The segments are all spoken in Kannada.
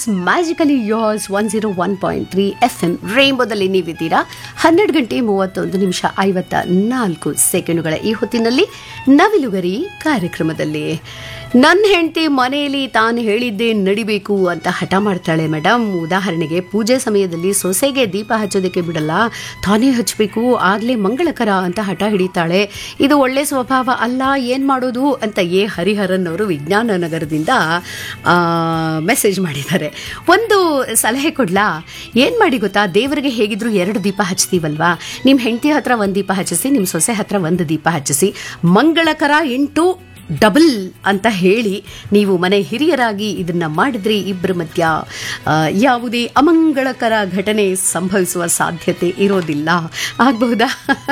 magically yours one zero one point three F M ರೇಂಬೋದಲ್ಲಿ ನೀವಿದ್ದೀರಾ ಹನ್ನೆರಡು ಗಂಟೆ ಮೂವತ್ತೊಂದು ನಿಮಿಷ ಐವತ್ತ ನಾಲ್ಕು ಸೆಕೆಂಡುಗಳ ಈ ಹೊತ್ತಿನಲ್ಲಿ ನವಿಲುಗರಿ ಕಾರ್ಯಕ್ರಮದಲ್ಲಿ ನನ್ನ ಹೆಂಡತಿ ಮನೆಯಲ್ಲಿ ತಾನು ಹೇಳಿದ್ದೇ ನಡಿಬೇಕು ಅಂತ ಹಠ ಮಾಡ್ತಾಳೆ ಮೇಡಮ್ ಉದಾಹರಣೆಗೆ ಪೂಜೆ ಸಮಯದಲ್ಲಿ ಸೊಸೆಗೆ ದೀಪ ಹಚ್ಚೋದಕ್ಕೆ ಬಿಡಲ್ಲ ತಾನೇ ಹಚ್ಚಬೇಕು ಆಗಲೇ ಮಂಗಳಕರ ಅಂತ ಹಠ ಹಿಡಿತಾಳೆ ಇದು ಒಳ್ಳೆ ಸ್ವಭಾವ ಅಲ್ಲ ಏನು ಮಾಡೋದು ಅಂತ ಎ ಹರಿಹರನ್ ಅವರು ವಿಜ್ಞಾನ ನಗರದಿಂದ ಮೆಸೇಜ್ ಮಾಡಿದ್ದಾರೆ ಒಂದು ಸಲಹೆ ಕೊಡ್ಲಾ ಏನು ಮಾಡಿ ಗೊತ್ತಾ ದೇವರಿಗೆ ಹೇಗಿದ್ರು ಎರಡು ದೀಪ ಹಚ್ತೀವಲ್ವಾ ನಿಮ್ಮ ಹೆಂಡತಿ ಹತ್ರ ಒಂದು ದೀಪ ಹಚ್ಚಿಸಿ ನಿಮ್ಮ ಸೊಸೆ ಹತ್ರ ಒಂದು ದೀಪ ಹಚ್ಚಿಸಿ ಮಂಗಳಕರ ಇಂಟು ಡಬಲ್ ಅಂತ ಹೇಳಿ ನೀವು ಮನೆ ಹಿರಿಯರಾಗಿ ಇದನ್ನ ಮಾಡಿದ್ರೆ ಇಬ್ಬರ ಮಧ್ಯ ಆ, ಯಾವುದೇ ಅಮಂಗಳಕರ ಘಟನೆ ಸಂಭವಿಸುವ ಸಾಧ್ಯತೆ ಇರೋದಿಲ್ಲ ಆಗಬಹುದಾ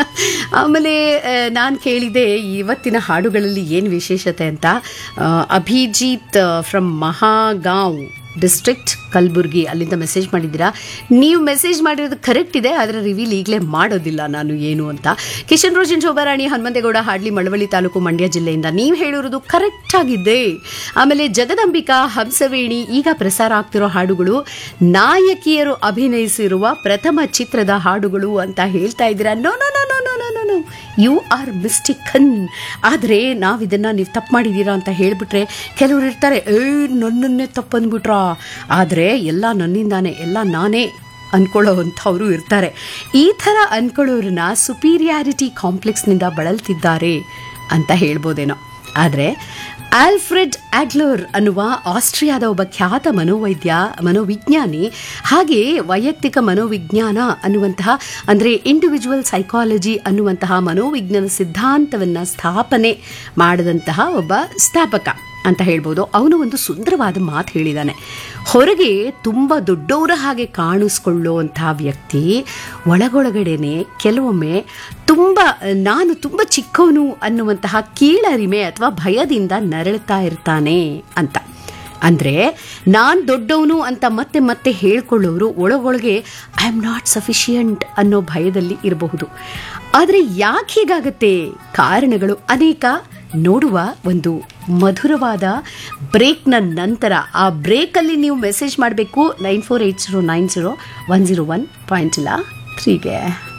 ಆಮೇಲೆ ನಾನು ಕೇಳಿದೆ ಇವತ್ತಿನ ಹಾಡುಗಳಲ್ಲಿ ಏನು ವಿಶೇಷತೆ ಅಂತ ಆ, ಅಭಿಜಿತ್ ಫ್ರಮ್ ಮಹಾಗಾಂವ್ ಡಿಸ್ಟ್ರಿಕ್ಟ್ ಕಲಬುರ್ಗಿ ಅಲ್ಲಿಂದ ಮೆಸೇಜ್ ಮಾಡಿದ್ದೀರಾ ನೀವು ಮೆಸೇಜ್ ಮಾಡಿರೋದು ಕರೆಕ್ಟ್ ಇದೆ ಆದರೆ ರಿವೀಲ್ ಈಗಲೇ ಮಾಡೋದಿಲ್ಲ ನಾನು ಏನು ಅಂತ ಕಿಶನ್ ರೋಜನ್ ಶೋಭಾರಾಣಿ ಹನುಮಂತೇಗೌಡ ಹಾಡ್ಲಿ ಮಳವಳ್ಳಿ ತಾಲೂಕು ಮಂಡ್ಯ ಜಿಲ್ಲೆಯಿಂದ ನೀವು ಹೇಳಿರೋದು ಕರೆಕ್ಟ್ ಆಗಿದೆ ಆಮೇಲೆ ಜಗದಂಬಿಕಾ ಹಂಸವೇಣಿ ಈಗ ಪ್ರಸಾರ ಆಗ್ತಿರೋ ಹಾಡುಗಳು ನಾಯಕಿಯರು ಅಭಿನಯಿಸಿರುವ ಪ್ರಥಮ ಚಿತ್ರದ ಹಾಡುಗಳು ಅಂತ ಹೇಳ್ತಾ ಇದ್ದೀರಾ no no no no no no no no you are mistaken ಆದರೆ ನಾವು ಇದನ್ನು ನೀವು ತಪ್ಪು ಮಾಡಿದ್ದೀರಾ ಅಂತ ಹೇಳಿಬಿಟ್ರೆ ಕೆಲವರು ಇರ್ತಾರೆ ಏ ನನ್ನನ್ನೇ ತಪ್ಪು ಅಂದ್ಬಿಟ್ರಾ ಆದರೆ ಎಲ್ಲ ನನ್ನಿಂದಾನೆ ಎಲ್ಲ ನಾನೇ ಅನ್ಕೊಳ್ಳೋವಂಥವ್ರು ಇರ್ತಾರೆ ಈ ಥರ ಅನ್ಕೊಳ್ಳೋರನ್ನ ಸುಪೀರಿಯಾರಿಟಿ ಕಾಂಪ್ಲೆಕ್ಸ್ನಿಂದ ಬಳಲ್ತಿದ್ದಾರೆ ಅಂತ ಹೇಳ್ಬೋದೇನೋ ಆದರೆ ಆಲ್ಫ್ರೆಡ್ ಆಡ್ಲರ್ ಅನ್ನುವ ಆಸ್ಟ್ರಿಯಾದ ಒಬ್ಬ ಖ್ಯಾತ ಮನೋವೈದ್ಯ ಮನೋವಿಜ್ಞಾನಿ ಹಾಗೆ ವೈಯಕ್ತಿಕ ಮನೋವಿಜ್ಞಾನ ಅನ್ನುವಂತಹ ಅಂದರೆ ಇಂಡಿವಿಜುವಲ್ ಸೈಕಾಲಜಿ ಅನ್ನುವಂತಹ ಮನೋವಿಜ್ಞಾನ ಸಿದ್ಧಾಂತವನ್ನು ಸ್ಥಾಪನೆ ಮಾಡಿದಂತಹ ಒಬ್ಬ ಸ್ಥಾಪಕ ಅಂತ ಹೇಳ್ಬೋದು ಅವನು ಒಂದು ಸುಂದರವಾದ ಮಾತು ಹೇಳಿದ್ದಾನೆ ಹೊರಗೆ ತುಂಬ ದೊಡ್ಡವರ ಹಾಗೆ ಕಾಣಿಸ್ಕೊಳ್ಳುವಂತಹ ವ್ಯಕ್ತಿ ಒಳಗೊಳಗಡೆನೆ ಕೆಲವೊಮ್ಮೆ ತುಂಬ ನಾನು ತುಂಬ ಚಿಕ್ಕವನು ಅನ್ನುವಂತಹ ಕೀಳರಿಮೆ ಅಥವಾ ಭಯದಿಂದ ನರಳ್ತಾ ಇರ್ತಾನೆ ಅಂತ ಅಂದರೆ ನಾನು ದೊಡ್ಡವನು ಅಂತ ಮತ್ತೆ ಮತ್ತೆ ಹೇಳ್ಕೊಳ್ಳೋರು ಒಳಗೊಳಗೆ ಐ ಆಮ್ ನಾಟ್ ಸಫಿಷಿಯಂಟ್ ಅನ್ನೋ ಭಯದಲ್ಲಿ ಇರಬಹುದು ಆದರೆ ಯಾಕೆ ಹೀಗಾಗತ್ತೆ ಕಾರಣಗಳು ಅನೇಕ ನೋಡುವ ಒಂದು ಮಧುರವಾದ ಬ್ರೇಕ್ನ ನಂತರ ಆ ಬ್ರೇಕಲ್ಲಿ ನೀವು ಮೆಸೇಜ್ ಮಾಡಬೇಕು nine four eight zero nine zero one zero one point ಇಲ್ಲ ತ್ರೀಗೆ